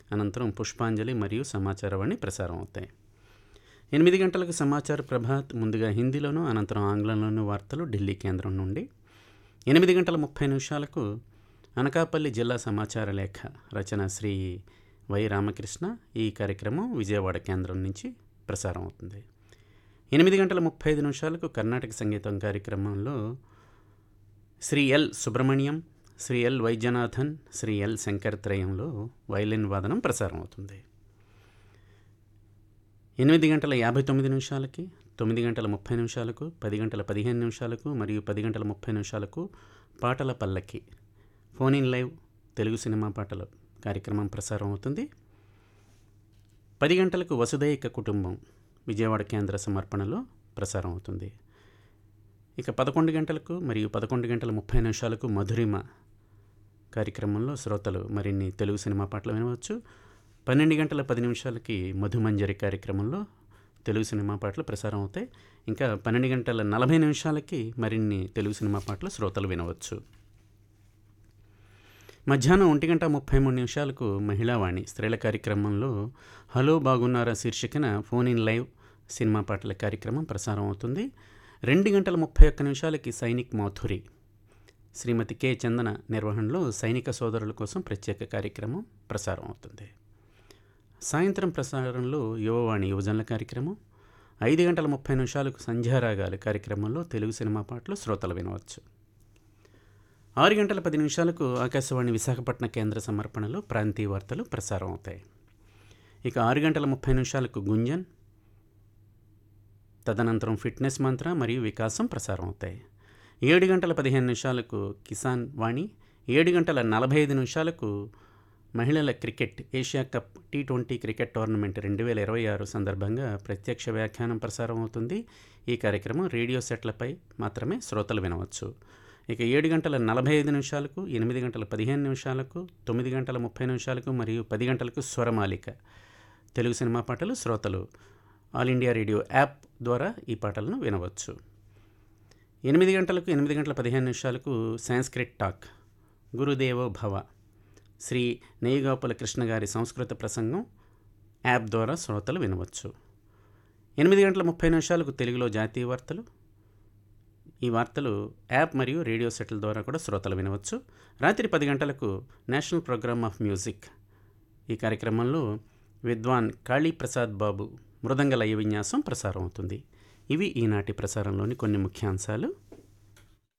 అనంతరం పుష్పాంజలి మరియు సమాచారవాణి ప్రసారం అవుతాయి ఎనిమిది గంటలకు సమాచార ప్రభాత్ ముందుగా హిందీలోను అనంతరం ఆంగ్లంలోను వార్తలు ఢిల్లీ కేంద్రం నుండి ఎనిమిది గంటల ముప్పై నిమిషాలకు అనకాపల్లి జిల్లా సమాచార లేఖ రచన శ్రీ వై రామకృష్ణ ఈ కార్యక్రమం విజయవాడ కేంద్రం నుంచి ప్రసారం అవుతుంది ఎనిమిది గంటల ముప్పై ఐదు నిమిషాలకు కర్ణాటక సంగీతం కార్యక్రమంలో Shri L Subrahmanyam Shri L Vaidyanathan Shri L Shankar త్రయంలో వైలిన్ వాదనం ప్రసారం అవుతుంది ఎనిమిది గంటల యాభై తొమ్మిది నిమిషాలకి తొమ్మిది గంటల ముప్పై నిమిషాలకు పది గంటల పదిహేను నిమిషాలకు మరియు పది గంటల ముప్పై నిమిషాలకు పాటల పల్లకి phone in live Telugu cinema పాటలు కార్యక్రమం ప్రసారం అవుతుంది పది గంటలకు వసుదైక కుటుంబం విజయవాడ కేంద్ర సమర్పణలో ప్రసారం అవుతుంది ఇక పదకొండు గంటలకు మరియు పదకొండు గంటల ముప్పై నిమిషాలకు మధురిమ కార్యక్రమంలో శ్రోతలు మరిన్ని తెలుగు సినిమా పాటలు వినవచ్చు పన్నెండు గంటల పది నిమిషాలకి మధుమంజరి కార్యక్రమంలో తెలుగు సినిమా పాటలు ప్రసారం అవుతాయి ఇంకా పన్నెండు గంటల నలభై నిమిషాలకి మరిన్ని తెలుగు సినిమా పాటలు శ్రోతలు వినవచ్చు మధ్యాహ్నం ఒంటి గంట ముప్పై మూడు నిమిషాలకు మహిళావాణి స్త్రీల కార్యక్రమంలో హలో బాగున్నారా శీర్షికన ఫోన్ ఇన్ లైవ్ సినిమా పాటల కార్యక్రమం ప్రసారం అవుతుంది రెండు గంటల ముప్పై ఒక్క నిమిషాలకి సైనిక్ మాథురి శ్రీమతి కె చందన నిర్వహణలో సైనిక సోదరుల కోసం ప్రత్యేక కార్యక్రమం ప్రసారం అవుతుంది సాయంత్రం ప్రసారంలో యువవాణి యువజనుల కార్యక్రమం ఐదు గంటల ముప్పై నిమిషాలకు సంధ్యారాగాలు కార్యక్రమంలో తెలుగు సినిమా పాటలు శ్రోతలు వినవచ్చు ఆరు గంటల పది నిమిషాలకు ఆకాశవాణి విశాఖపట్నం కేంద్ర సమర్పణలో ప్రాంతీయ వార్తలు ప్రసారం అవుతాయి ఇక ఆరు గంటల ముప్పై నిమిషాలకు గుంజన్ తదనంతరం ఫిట్నెస్ మంత్ర మరియు వికాసం ప్రసారం అవుతాయి ఏడు గంటల పదిహేను నిమిషాలకు కిసాన్ వాణి ఏడు గంటల నలభై ఐదు నిమిషాలకు మహిళల cricket Asia cup T twenty cricket tournament రెండు వేల ఇరవై ఆరు సందర్భంగా ప్రత్యక్ష వ్యాఖ్యానం ప్రసారం అవుతుంది ఈ కార్యక్రమం రేడియో సెట్లపై మాత్రమే శ్రోతలు వినవచ్చు ఇక ఏడు గంటల నలభై ఐదు నిమిషాలకు ఎనిమిది గంటల పదిహేను నిమిషాలకు తొమ్మిది గంటల ముప్పై నిమిషాలకు మరియు పది గంటలకు స్వరమాలిక తెలుగు సినిమా పాటలు శ్రోతలు ఆల్ ఇండియా రేడియో యాప్ ద్వారా ఈ పాటలను వినవచ్చు ఎనిమిది గంటలకు ఎనిమిది గంటల పదిహేను నిమిషాలకు సాంస్క్రిట్ టాక్ గురుదేవో భవ శ్రీ నెయ్యగోపాల కృష్ణ గారి సంస్కృత ప్రసంగం యాప్ ద్వారా శ్రోతలు వినవచ్చు ఎనిమిది గంటల ముప్పై నిమిషాలకు తెలుగులో జాతీయ వార్తలు ఈ వార్తలు యాప్ మరియు రేడియో సెట్ల ద్వారా కూడా శ్రోతలు వినవచ్చు రాత్రి పది గంటలకు నేషనల్ ప్రోగ్రామ్ ఆఫ్ మ్యూజిక్ ఈ కార్యక్రమంలో విద్వాన్ కాళీప్రసాద్ బాబు మృదంగ లయ విన్యాసం ప్రసారం అవుతుంది ఇవి ఈనాటి ప్రసారంలోని కొన్ని ముఖ్యాంశాలు